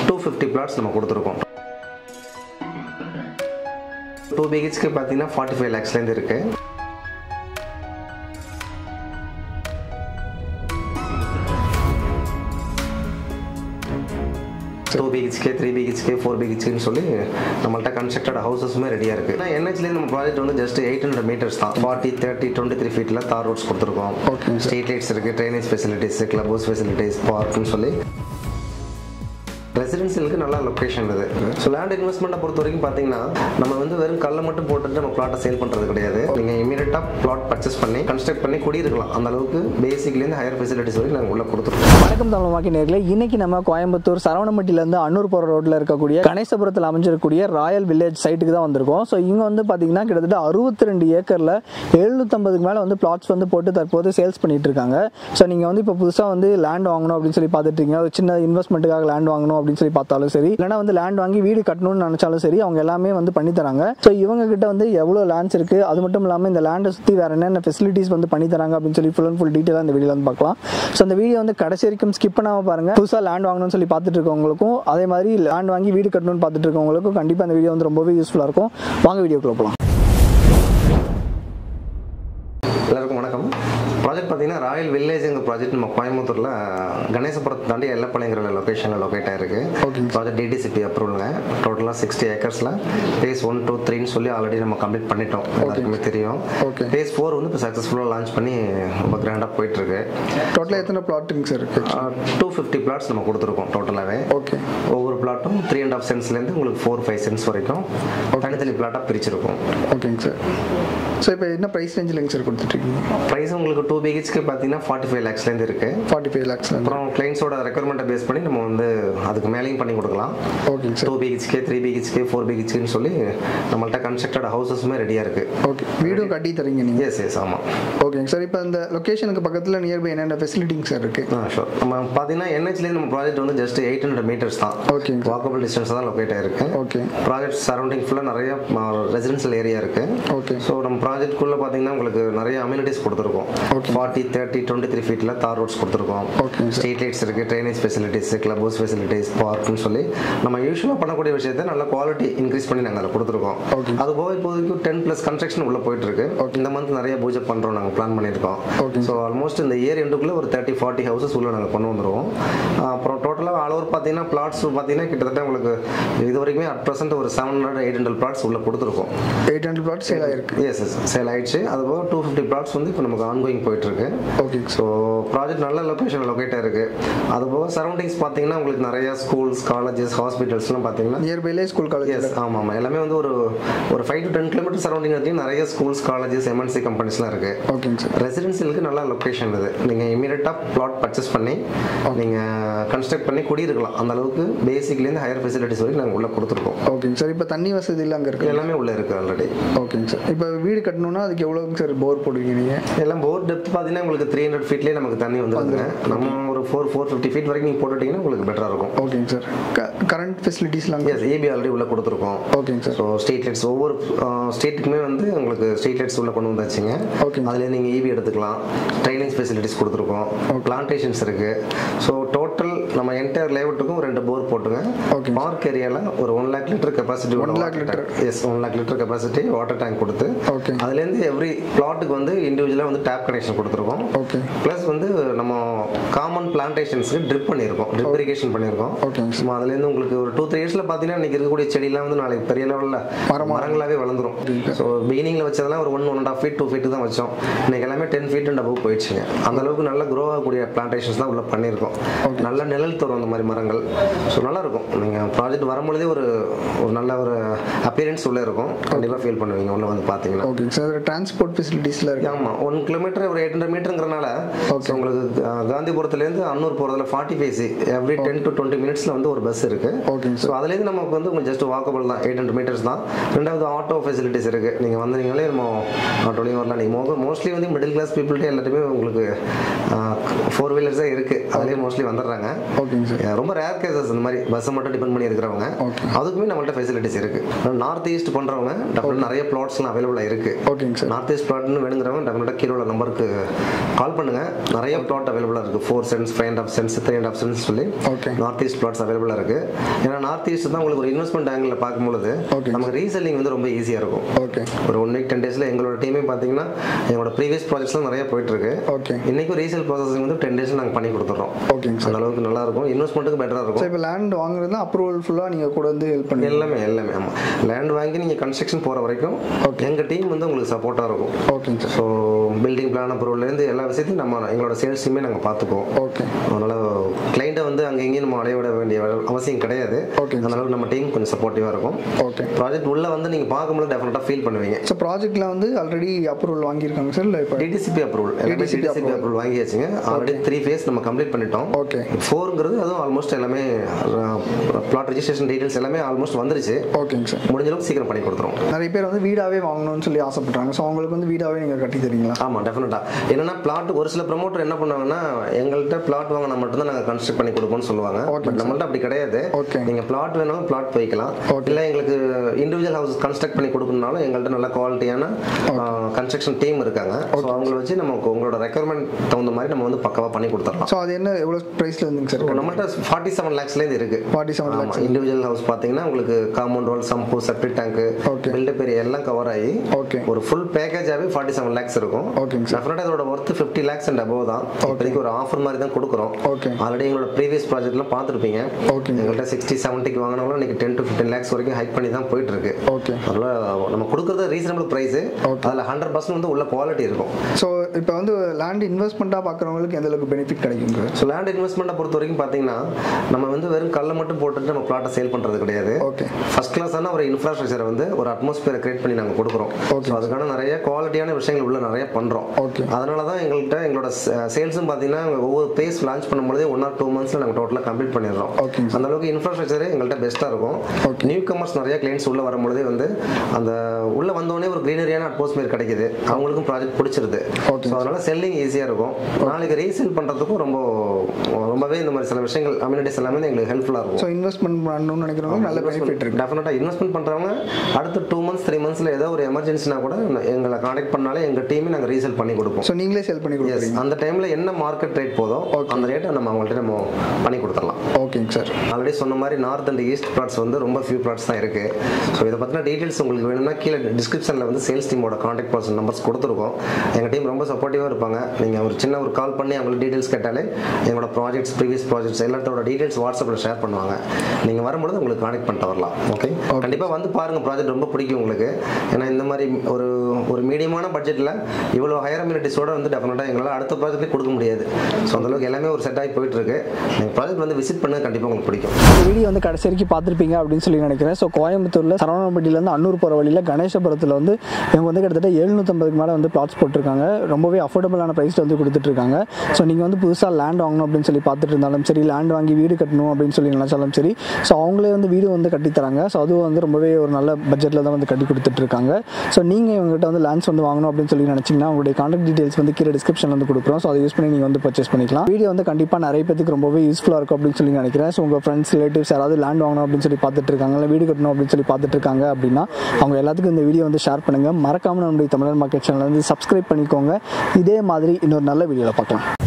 Two fifty plots நம்ம கொடுத்துருக்கோம் two பிஹெச்க்கு பார்த்தீங்கன்னா ஃபார்ட்டி ஃபைவ் லேக்ஸ்லேருந்து இருக்குது two BHK three BHK four பிஹெச்கேன்னு சொல்லி நம்மள்ட்ட கன்ஸ்ட்ரக்டட் ஹவுசஸுமே ரெடியாக இருக்குது ஆனால் என்ஹெச்லேருந்து நம்ம ப்ராஜெக்ட் வந்து ஜஸ்ட் எயிட் ஹண்ட்ரட் மீட்டர்ஸ் தான் ஃபார்ட்டி தேர்ட்டி டுவெண்ட்டி த்ரீ ஃபீட்டில் தார் ரோட்ஸ் கொடுத்துருக்கோம் Okay, sir. ஸ்ட்ரீட் லைட்ஸ் இருக்குது drainage facilities club house facilities பார்க்னு சொல்லி ரெசிடென்சியலுக்கு நல்ல லொக்கேஷன் இது ஸோ லேண்ட் இன்வெஸ்ட்மெண்ட்டை பொறுத்த வரைக்கும் பார்த்தீங்கன்னா நம்ம வந்து வெறும் கல்லை மட்டும் போட்டுட்டு நம்ம பிளாட்டை சேல் பண்ணுறது கிடையாது நீங்கள் இமீடியட்டாக பிளாட் பர்ச்சேஸ் பண்ணி கன்ஸ்ட்ரக்ட் பண்ணி குடியிருக்கலாம் அந்த அளவுக்கு பேசிக்லேருந்து ஹையர் ஃபெசிலிட்டிஸ் வரைக்கும் நாங்கள் உள்ள கொடுத்துருக்கோம் வணக்கம் தமிழ் மாக்கி நேர்களே இன்னைக்கு நம்ம கோயம்புத்தூர் சரவணம்பட்டியிலேருந்து அன்னூர் போகிற ரோட்டில் இருக்கக்கூடிய கணேசபுரத்தில் அமைஞ்சிருக்கக்கூடிய ராயல் வில்லேஜ் சைட்டுக்கு தான் வந்திருக்கோம் ஸோ இங்கே வந்து பார்த்தீங்கன்னா கிட்டத்தட்ட அறுபத்தி ரெண்டு ஏக்கரில் எழுநூற்றம்பதுக்கு மேலே வந்து பிளாட்ஸ் வந்து போட்டு தற்போது சேல்ஸ் பண்ணிட்டு இருக்காங்க ஸோ நீங்கள் வந்து இப்போ புதுசாக வந்து லேண்ட் வாங்கணும் அப்படின்னு சொல்லி பார்த்துட்டு இருக்கீங்க ஒரு சின்ன இன்வெஸ்ட்மெண்ட்டுக்காக லேண்ட் வாங்கணும் அப்படின்னு சொல்லி பார்த்தாலும் சரி இல்லைனா வந்து லேண்ட் வாங்கி வீடு கட்டணும்னு நினச்சாலும் சரி அவங்க எல்லாமே வந்து பண்ணி தராங்க ஸோ இவங்க கிட்ட வந்து எவ்வளோ லேண்ட்ஸ் இருக்குது அது மட்டும் இல்லாமல் இந்த லேண்டை சுற்றி வேறு என்னென்ன ஃபெசிலிட்டிஸ் வந்து பண்ணி தராங்க அப்படின்னு சொல்லி ஃபுல் அண்ட் ஃபுல் டீட்டெயிலாக இந்த வீடியோ வந்து பார்க்கலாம் ஸோ அந்த வீடியோ வந்து கடைசி வரைக்கும் ஸ்கிப் பண்ணாமல் பாருங்க புதுசாக லேண்ட் வாங்கணும்னு சொல்லி பார்த்துட்டு இருக்கவங்களுக்கும் அதே மாதிரி லேண்ட் வாங்கி வீடு கட்டணும்னு பார்த்துட்டு இருக்கவங்களுக்கும் கண்டிப்பாக இந்த வீடியோ வந்து ரொம்பவே யூஸ்ஃபுல்லாக இருக்கும் வாங்க வீடியோக்குள்ள போகலாம் எல்லாருக்கும் வணக்கம் ப்ராஜெக்ட் பார்த்தீங்கன்னா ராயல் வில்லேஜ்ங்கிற ப்ராஜெக்ட் நம்ம கோயம்புத்தூரில் கணேசபுரத்தை தாண்டி எல்லப்பாளையங்கிற லொக்கேஷனில் லொக்கேட் ஆயிருக்கு ஓகேங்க ப்ராஜெக்ட் டிடிசிபி அப்ரூவலுங்க டோட்டலாக சிக்ஸ்டி ஏக்கர்ஸில் பேஸ் ஒன் டூ த்ரீன்னு சொல்லி ஆல்ரெடி நம்ம கம்ப்ளீட் பண்ணிட்டோம் எல்லாருக்குமே தெரியும் Okay. பேஸ் ஃபோர் வந்து இப்போ சக்ஸஸ்ஃபுல்லாக லான்ச் பண்ணி ரொம்ப கிராண்டாக போயிட்டுருக்கு டோட்டலாக எத்தனை பிளாட்டுங்க சார் இருக்கு டூ ஃபிஃப்டி பிளாட்ஸ் நம்ம கொடுத்துருக்கோம் டோட்டலாகவே ஓகே ஒவ்வொரு பிளாட்டும் த்ரீ அண்ட் ஆஃப் சென்ஸ்லேருந்து உங்களுக்கு ஃபோர் ஃபைவ் சென்ஸ் வரைக்கும் தனித்தனி பிளாட்டாக பிரிச்சிருக்கும் ஓகேங்க சார் ஸோ இப்போ என்ன ப்ரைஸ் ரேஞ்சில் சார் கொடுத்துட்ருக்கீங்க ப்ரைஸ் உங்களுக்கு டூ பிஹெச்க்கு பார்த்தீங்கன்னா ஃபார்ட்டி ஃபைவ் லேக்ஸ்லேருந்து இருக்குது ஃபார்ட்டி ஃபைவ் லேக்ஸ் அப்புறம் கிளைண்ட்ஸோட ரெக்குயர்மெண்ட்டை பேஸ் பண்ணி நம்ம வந்து அதுக்கு மேலேயும் பண்ணி கொடுக்கலாம் ஓகேங்க sir two BHK three BHK four பிஹெச்கேன்னு சொல்லி நம்மள்ட்ட கன்ஸ்ட்ரக்டட் ஹவுசஸுமே ரெடியாக இருக்குது ஓகே வீடும் கட்டி தரீங்க நீங்கள் எஸ் எஸ் ஆமாம் ஓகேங்க சார் இப்போ இந்த லொக்கேஷனுக்கு பக்கத்தில் நியர்பை என்னென்ன ஃபெசிலிட்டிங்க சார் இருக்குது ஆ ஷோர் நம்ம பார்த்தீங்கன்னா என்ஹெச்லேருந்து நம்ம ப்ராஜெக்ட் வந்து ஜஸ்ட் எயிட் ஹண்ட்ரட் மீட்டர்ஸ் தான் ஓகேங்க சார் வாக்கபிள் டிஸ்டன்ஸ் தான் லொக்கேட் ஆயிருக்கு ஓகே ப்ராஜெக்ட் சரௌண்டிங் ஃபுல்லாக நிறைய ரெசிடென்ஷியல் ஏரியா இருக்குது ஓகே ஸோ நம்ம ப்ராஜெக்ட்குள்ளே பார்த்தீங்கன்னா உங்களுக்கு நிறைய அம்யூனிட்டிஸ் கொடுத்துருக்கோம் Okay. Forty thirty twenty three ஃபீட்டில் தார் ரோட்ஸ் கொடுத்துருக்கோம் ஓகேங்க சார் ஸ்ட்ரீட் லைட்ஸ் இருக்குது drainage facilities club house facilities பார்க்னு சொல்லி நம்ம யூஸ்வலாக பண்ணக்கூடிய விஷயத்தை நல்ல குவாலிட்டி இன்க்ரீஸ் பண்ணி நாங்கள் அதில் கொடுத்துருக்கோம் Okay. அது போக இப்போதைக்கு டென் ப்ளஸ் கன்ஸ்ட்ரக்ஷன் உள்ள போயிட்டு இருக்கு இந்த மந்த் நிறைய பூஜை பண்ணுறோம் நாங்கள் பிளான் பண்ணியிருக்கோம் Okay. ஸோ ஆல்மோஸ்ட் இந்த இயர் எண்டுக்குள்ளே ஒரு தேர்ட்டி ஃபார்ட்டி ஹவுசஸ் உள்ள நாங்கள் கொண்டு வந்துருவோம் அப்புறம் டோட்டலாக ஆல் ஓவர் பார்த்தீங்கன்னா பிளாட்ஸ் பார்த்தீங்கன்னா கிட்டத்தட்ட உங்களுக்கு இது வரைக்குமே அட் ப்ரெசென்ட் ஒரு seven hundred eight hundred plots உள்ள கொடுத்துருக்கோம் எயிட் ஹண்ட்ரட் பிளாட் சேல் ஆயிருக்கு எஸ் எஸ் சேல் ஆயிடுச்சு அது போக டூ ஃபிஃப்டி பிளாட்ஸ் வந்து இப்போ நமக்கு ஆன்கோயிங் போயிட்டு இருக்கு ஓகேங்க ஸோ ப்ராஜெக்ட் நல்ல லொக்கேஷன் லொக்கேட்டாக இருக்கு அது போக சரௌண்டிங்ஸ் பார்த்தீங்கன்னா உங்களுக்கு நிறைய ஸ்கூல்ஸ் காலேஜஸ் ஹாஸ்பிட்டல்ஸ்லாம் பார்த்தீங்கன்னா நியர்பைலே ஸ்கூல் காலேஜ் எஸ் ஆமாம் ஆமாம் எல்லாமே வந்து ஒரு ஒரு five to ten kilometre surrounding பார்த்தீங்கன்னா நிறைய ஸ்கூல்ஸ் காலேஜஸ் எம்என்சி கம்பெனிஸ்லாம் இருக்கு ஓகேங்க சார் ரெசிடென்சியலுக்கு நல்ல லொக்கேஷன் இது நீங்கள் இமீடியட்டாக பிளாட் பர்ச்சேஸ் பண்ணி நீங்கள் கன்ஸ்ட்ரக்ட் பண்ணி குடியிருக்கலாம் அந்த அளவுக்கு பேசிக்லேருந்து ஹையர் ஃபெசிலிட்டிஸ் வரைக்கும் நாங்கள் உள்ள கொடுத்துருக்கோம் ஓகேங்க சார் இப்போ தண்ணி வசதி எல்லாம் அங்கே இருக்கு எல்லாமே உள்ள இருக்கு ஆல்ரெடி ஓகேங்க சார் இப்போ வீடு கட்டணும்னா அதுக்கு எவ்வளோங்க சார் போர் போடுவீங்க நீங்கள் எல்லாம் போர் டெப்த் பார்த்தீங்கன்னா உங்களுக்கு த்ரீ ஹண்ட்ரட் ஃபீட்லேயே நமக்கு தண்ணி வந்துருங்க நம்ம ஒரு ஃபோர் ஃபோர் ஃபிஃப்டி ஃபீட் வரைக்கும் நீங்கள் போட்டுட்டீங்கன்னா உங்களுக்கு பெட்டராக இருக்கும் ஓகேங்க சார் கரண்ட் ஃபெசிலிட்டிஸ்லாம் எஸ் ஏபி ஆல்ரெடி உள்ள கொடுத்துருக்கோம் ஓகேங்க சார் ஸோ ஸ்ட்ரீட் லைட்ஸ் ஒவ்வொரு ஸ்ட்ரீட்டுக்குமே வந்து உங்களுக்கு ஸ்ட்ரீட் லைட்ஸ் உள்ள கொண்டு வந்தாச்சுங்க Okay. அதில் நீங்கள் ஈபி எடுத்துக்கலாம் ட்ரைனேஜ் ஃபெசிலிட்டிஸ் கொடுத்துருக்கோம் பிளான்டேஷன்ஸ் இருக்கு ஸோ டோட்டல் நம்ம என்டையர் லேஅவுட்டுக்கும் ரெண்டு போர் போட்டுங்க Okay. பார்க் ஏரியாவில் ஒரு one lakh litre capacity One lakh liter. Yes one lakh litre capacity water tank கொடுத்து ஓகே அதுலேருந்து எவ்ரி பிளாட்டுக்கு வந்து இண்டிவிஜுவலாக வந்து டேப் கனெக்ஷன் கொடுத்துருக்கோம் ஓகே ப்ளஸ் வந்து நம்ம காமன் பிளான்டேஷன்ஸ்க்கு ட்ரிப் பண்ணியிருக்கோம் ட்ரிப் இரிகேஷன் பண்ணியிருக்கோம் ஓகேங்க சார் சும்மா அதுலேருந்து உங்களுக்கு ஒரு டூ த்ரீ இயர்ஸில் பார்த்தீங்கன்னா இன்னைக்கு இருக்கக்கூடிய செடியெல்லாம் வந்து நாளைக்கு பெரிய லெவலில் மரமா- மரங்களாகவே வளர்ந்துரும் ஸோ பிகினிங்கில் வச்சதெல்லாம் ஒரு one one and half feet two feet தான் வச்சோம் இன்னைக்கு எல்லாமே டென் ஃபீட் அண்ட் அபவ் போயிடுச்சுங்க அந்த அளவுக்கு நல்ல க்ரோ ஆகக்கூடிய பிளான்டேஷன்ஸ் தான் உள்ள பண்ணியிருக்கோம் நல்ல நிழல் தரும் அந்த மாதிரி மரங்கள் ஸோ நல்லா இருக்கும் நீங்கள் ப்ராஜெக்ட் வரும்பொழுதே ஒரு ஒரு நல்ல ஒரு அப்பியரன்ஸ் உள்ள இருக்கும் கண்டிப்பாக ஃபீல் பண்ணுவீங்க உள்ள வந்து பார்த்தீங்கன்னா ஓகேங்க சார் டிரான்ஸ்போர்ட் ஃபெசிலிட்டிஸ்லாம் இருக்கு ஆமா ஒன் கிலோமீட்டர் ஒரு எயிட் ஹண்ட்ரட் மீட்டருங்கிறனால Okay. உங்களுக்கு அஹ், காந்திபுரத்துலேருந்து அன்னூர் போகிறதுல forty five C every ten to twenty மினிட்ஸில் வந்து ஒரு பஸ் இருக்கு ஓகேங்க ஸோ அதுலேருந்து நமக்கு வந்து உங்களுக்கு ஜஸ்ட் வாக்கபிள் தான் எயிட் ஹண்ட்ரட் மீட்டர்ஸ் தான் ரெண்டாவது ஆட்டோ ஃபெசிலிட்டிஸ் இருக்கு நீங்கள் வந்தீங்களே நம்ம ஆட்டோலையும் வரலாம் நீங்கள் மோஸ்ட்லி வந்து மிடில் கிளாஸ் பீப்புள்கிட்ட எல்லாத்தையுமே உங்களுக்கு ஃபோர் வீலர்ஸே இருக்குது அதுலேயே மோஸ்ட்லி வந்துடுறாங்க ஓகேங்க சார் அஹ் ரொம்ப ரேர் கேசஸ் இந்த மாதிரி பஸ்ஸை மட்டும் டிபெண்ட் பண்ணி இருக்கிறவங்க Okay. அதுக்குமே நம்மள்ட்ட ஃபெசிலிட்டிஸ் இருக்குது நார்த் ஈஸ்ட் பண்ணுறவங்க டெஃபினட் நிறைய பிளாட்ஸ்லாம் அவைலபிளாக இருக்குது ஓகேங்க சார் நார்த் ஈஸ்ட் பிளாட்னு வேணுங்கிறவங்க டெஃபினட்டாக கீழே உள்ள நம்பருக்கு கால் பண்ணுங்க நிறைய பிளாட் அவைலபிளாக இருக்குது four cents five and half cents three and half cents சொல்லி Okay. நார்த் ஈஸ்ட் பிளாட்ஸ் அவைலபிளாக இருக்குது ஏன்னா நார்த் ஈஸ்ட் தான் உங்களுக்கு ஒரு இன்வெஸ்ட்மெண்ட் ஆங்கிளில் பார்க்கும்பொழுது Okay. நமக்கு ரீசெல்லிங் வந்து ரொம்ப ஈஸியாக இருக்கும் ஓகே ஒரு ஒன் வீக் டென் டேஸில் எங்களோட டீமே பார்த்தீங்கன்னா எங்களோட ப்ரீவியஸ் ப்ராஜெக்ட்ஸ்லாம் நிறைய போயிட்டு இருக்கு ஓகே இன்னைக்கும் ரீசேல் ப்ராசஸிங் வந்து டென் டேஸில் நாங்கள் பண்ணி கொடுத்துட்றோம் ஓகேங்க சார் அந்த அளவுக்கு நல்லா இருக்கும் இன்வெஸ்ட்மெண்ட்டுக்கு பெட்டராக இருக்கும் சார் இப்போ லேண்ட் வாங்குறதுனா அப்ரூவல் ஃபுல்லாக நீங்கள் கூட வந்து ஹெல்ப் பண்ணி எல்லாமே எல்லாமே ஆமாம் லேண்ட் வாங்கி நீங்கள் கன்ஸ்ட்ரக்ஷன் போகிற வரைக்கும் எங்கள் டீம் வந்து உங்களுக்கு சப்போர்ட்டாக இருக்கும் ஓகேங்க சார் ஸோ பில்டிங் பிளான் அப்ரூவல்லேருந்து எல்லா விஷயத்தையும் நம்ம எங்களோட சேல்ஸ் டீமே நாங்கள் பார்த்துக்குவோம் ஓகே அதனால் கிளைண்ட்டை வந்து அங்கே இங்கேயும் நம்ம அலைய விட வேண்டிய அவசியம் கிடையாது Okay. அந்த அளவுக்கு நம்ம டீம் கொஞ்சம் சப்போர்ட்டிவாக இருக்கும் ஓகே ப்ராஜெக்ட் உள்ளே வந்து நீங்கள் பார்க்கும்போது டெஃபினட்டாக ஃபீல் பண்ணுவீங்க ஸோ ப்ராஜெக்ட்டில் வந்து ஆல்ரெடி அப்ரூவல் வாங்கியிருக்காங்க சார் இல்லை இப்போ டிடிசிபி அப்ரூவல் எல்லாமே DTCP டிடிசிபி அப்ரூவல் வாங்கியாச்சுங்க ஆல்ரெடி த்ரீ ஃபேஸ் நம்ம கம்ப்ளீட் பண்ணிட்டோம் ஓகே ஃபோருங்கிறது அதுவும் ஆல்மோஸ்ட் எல்லாமே பிளாட் ரெஜிஸ்ட்ரேஷன் டீடைல்ஸ் எல்லாமே ஆல்மோஸ்ட் வந்துருச்சு ஓகேங்க சார் முடிஞ்ச அளவுக்கு சீக்கிரம் பண்ணி கொடுத்துரும் நிறைய பேர் வந்து வீடாவே வாங்கணும்னு சொல்லி ஆசைப்படுறாங்க ஸோ அவங்களுக்கு வந்து வீடாவே நீங்கள் கட்டி தரீங்களா ஆமாம் டெஃபினட்டாக என்னன்னா பிளாட் ஒரு சில ப்ரமோட்டர் என்ன பண்ணுவாங்கன்னா எங்கள்கிட்ட பிளாட் வாங்கினா மட்டும்தான் நாங்கள் கன்ஸ்ட்ரக்ட் பண்ணி கொடுப்போம்னு சொல்லுவாங்க Okay, பட் நம்மள்ட்ட அப்படி கிடையாது Okay. நீங்கள் பிளாட் வேணாலும் பிளாட் போய்க்கலாம் Okay. இல்லை எங்களுக்கு இண்டிவிஜுவல் ஹவுஸ் கன்ஸ்ட்ரக்ட் பண்ணி கொடுக்கணும்னாலும் எங்கள்கிட்ட நல்ல குவாலிட்டியான கன்ஸ்ட்ரக்ஷன் டீம் இருக்காங்க ஸோ அவங்கள வச்சு நமக்கு உங்களோட ரெக்குயர்மெண்ட் தகுந்த மாதிரி நம்ம வந்து பக்காவாக பண்ணி கொடுத்துடலாம் ஸோ அது என்ன எவ்வளோ ப்ரைஸில் இருந்துங்க சார் நம்மள்ட்ட ஃபார்ட்டி செவன் லேக்ஸ்லேருந்து இருக்கு ஃபார்ட்டி செவன் ஆமா லேக்ஸ் இண்டிவிஜுவல் ஹவுஸ் பாத்தீங்கன்னா உங்களுக்கு compound wall sump septic tank Okay. Built up area எல்லாம் கவர் ஆகி ஓகே ஒரு ஃபுல் பேக்கேஜாவே ஃபார்ட்டி செவன் லேக்ஸ் இருக்கும் ஓகேங்க சார் டெஃபினட்டா இதோட worth fifty lakhs and above தான் இப்போதைக்கு ஒரு ஆஃபர் மாதிரி தான் கொடுக்குறோம் ஓகே ஆல்ரெடி எங்களோட ப்ரீவியஸ் ப்ராஜெக்ட்லாம் பார்த்துருப்பீங்க ஓகேங்க எங்கள்கிட்ட சிக்ஸ்டி செவன்ட்டிக்கு வாங்கினாலும் இன்னைக்கு டென் டு ஃபிஃப்டின் லேக்ஸ் வரைக்கும் ஹைக் பண்ணி தான் போயிட்டு இருக்கு ஓகே அதனால நம்ம கொடுக்குறது ரீசனபிள் ப்ரைஸ் Okay. அதில் ஹண்ட்ரட் பர்சன்ட் வந்து உள்ள குவாலிட்டி இருக்கும் ஸோ இப்போ வந்து லேண்ட் இன்வெஸ்ட்மெண்ட்டாக பார்க்குறவங்களுக்கு எந்த அளவுக்கு பெனிஃபிட் கிடைக்கும் சார் ஸோ லேண்ட் இன்வெஸ்ட்மெண்ட்டை பொறுத்த வரைக்கும் பார்த்தீங்கன்னா நம்ம வந்து வெறும் கல்லை மட்டும் போட்டுட்டு நம்ம பிளாட்டை சேல் பண்ணுறது கிடையாது ஓகே ஃபர்ஸ்ட் கிளாஸான ஒரு இன்ஃப்ராஸ்ட்ரக்சரை வந்து ஒரு அட்மாஸ்பியரை கிரியேட் பண்ணி நாங்கள் கொடுக்குறோம் Okay. ஸோ அதுக்கான நிறைய குவாலிட்டியான விஷயங்கள் உள்ள நிறைய பண்ணுறோம் ஓகே அதனால தான் எங்கள்கிட்ட எங்களோட சேல்ஸும் பார்த்தீங்கன்னா ஒவ்வொரு பேஸ் லான்ச் பண்ணும்போதே ஒன் ஆர் டூ மந்த்ஸில் நாங்கள் டோட்டலாக கம்ப்ளீட் பண்ணிடுறோம் ஓகேங்க அந்த அளவுக்கு இன்ஃப்ராஸ்ட்ரக்சரே எங்கள்கிட்ட பெஸ்ட்டாக இருக்கும் Okay. நியூ கமர்ஸ் நிறைய கிளைண்ட்ஸ் உள்ள வரும்பொழுதே வந்து அந்த உள்ள வந்தோடனே ஒரு க்ரீனரியான அட்மாஸ்பியர் கிடைக்குது அவங்களுக்கும் ப்ராஜெக்ட் பிடிச்சிருது Okay. ஸோ அதனால செல்லிங் ஈஸியாக இருக்கும் நாளைக்கு ரீசேல் பண்ணுறதுக்கும் ரொம்ப ரொம்பவே இந்த மாதிரி சில விஷயங்கள் அம்யூனிட்டிஸ் எல்லாமே எங்களுக்கு ஹெல்ப்ஃபுல்லாக இருக்கும் ஸோ இன்வெஸ்ட்மெண்ட் பண்ணணும்னு நினைக்கிறவங்க நல்ல பெனிஃபிட் இருக்கு டெஃபினட்டாக இன்வெஸ்ட்மெண்ட் பண்ணுறவங்க அடுத்த டூ மந்த்ஸ் த்ரீ மந்த்ஸில் ஏதோ ஒரு எமர்ஜென்சினா கூட எங்களை காண்டாக்ட் பண்ணாலே எங்கள் டீமே நாங்கள் ரீசேல் பண்ணி கொடுப்போம் ஸோ நீங்களே செல் பண்ணி எஸ் கொடுக்குறீங்க அந்த டைமில் என்ன மார்க்கெட் ரேட் போதோ அந்த ரேட்டை நம்ம அவங்கள்ட்ட நம்ம பண்ணி கொடுத்துடலாம் ஓகேங்க சார் ஆல்ரெடி சொன்ன மாதிரி நார்த் அண்ட் ஈஸ்ட் பிளாட்ஸ் வந்து ரொம்ப ஃபியூ பிளாட்ஸ் தான் இருக்கு ஸோ இதை பற்றின டீட்டெயில்ஸ் உங்களுக்கு வேணும்னா கீழே டிஸ்கிரிப்ஷனில் வந்து சேல்ஸ் டீமோட காண்டாக்ட் பர்சன் நம்பர்ஸ் கொடுத்துருக்கோம் எங்கள் டீம் ரொம்ப சப்போர்ட்டிவாக இருப்பாங்க நீங்கள் ஒரு சின்ன ஒரு கால் பண்ணி அவங்களுக்கு டீட்டெயில்ஸ் கேட்டாலே எங்களோட ப்ராஜெக்ட்ஸ் ப்ரீவியஸ் ப்ராஜெக்ட்ஸ் எல்லாத்தோட டீட்டெயில்ஸ் வாட்ஸ்அப்பில் ஷேர் பண்ணுவாங்க நீங்கள் வரும்பொழுது உங்களுக்கு காண்டாக்ட் பண்ணிட்டு வரலாம் ஓகே கண்டிப்பாக வந்து பாருங்கள் ப்ராஜெக்ட் ரொம்ப பிடிக்கும் உங்களுக்கு ஏன்னா இந்த மாதிரி ஒரு ஒரு மீடியமான பட்ஜெட்டில் இவ்வளோ ஹையர் அம்யூனிட்டிஸோட வந்து டெஃபினட்டாக எங்களால் அடுத்த ப்ராஜெக்ட்லேயே கொடுக்க முடியாது ஸோ அந்தளவுக்கு எல்லாமே ஒரு செட் ஆகி போயிட்டு இருக்கு நீங்கள் ப்ராஜெக்ட் வந்து விசிட் பண்ண கண்டிப்பாக உங்களுக்கு பிடிக்கும் இந்த வீடியோ வந்து கடைசி வரைக்கும் பார்த்துருப்பீங்க அப்படின்னு சொல்லி நினைக்கிறேன் ஸோ கோயம்புத்தூரில் சரவணப்பட்டியிலேருந்து அன்னூர் போகிற வழியில் கணேசபுரத்தில் வந்து இவங்க வந்து கிட்டத்தட்ட எழுநூற்றம்பதுக்கு மேலே வந்து பிளாட்ஸ் போட்டிருக்காங்க ரொம்பவே அஃபோர்டபுளான ப்ரைஸில் வந்து கொடுத்துட்ருக்காங்க ஸோ நீங்கள் வந்து புதுசாக லேண்ட் வாங்கணும் அப்படின்னு சொல்லி பார்த்துட்டு இருந்தாலும் சரி லேண்ட் வாங்கி வீடு கட்டணும் அப்படின்னு சொல்லி நினச்சாலும் சரி ஸோ அவங்களே வந்து வீடு வந்து கட்டி தராங்க ஸோ அதுவும் வந்து ரொம்பவே ஒரு நல்ல பட்ஜெட்டில் தான் வந்து கட்டி கொடுத்துட்ருக்காங்க ஸோ நீங்கள் இவங்ககிட்ட வந்து லேண்ட்ஸ் வந்து வாங்கணும் அப்படின்னு சொல்லி நினச்சிங்கன்னா உங்களுடைய கான்டாக்ட் டீடைல்ஸ் வந்து கீழே டிஸ்கிரிப்ஷன் வந்து கொடுக்குறோம் ஸோ அதை யூஸ் பண்ணி நீங்கள் வந்து பர்ச்சேஸ் பண்ணிக்கலாம் வீடியோ வந்து கண்டிப்பாக நிறைய பேருக்கு ரொம்பவே யூஸ்ஃபுல்லாக இருக்கும் அப்படின்னு சொல்லி நினைக்கிறேன் ஸோ உங்கள் ஃப்ரெண்ட்ஸ் ரிலேட்டிவ்ஸ் யாராவது லேண்ட் வாங்கணும் அப்படின்னு சொல்லி பார்த்துட்டு இருக்காங்க இல்லை வீடு கட்டணும் அப்படின்னு சொல்லி பார்த்துட்டு இருக்காங்க அப்படின்னா அவங்க எல்லாத்துக்கும் இந்த வீடியோ வந்து ஷேர் பண்ணுங்கள் மறக்காமல் நம்முடைய தமிழர் மார்க்கெட் சேனல் வந்து சப்ஸ்கிரைப் பண்ணிக்கோங்க இதே மாதிரி இன்னொரு நல்ல வீடியோவில் பார்க்கலாம்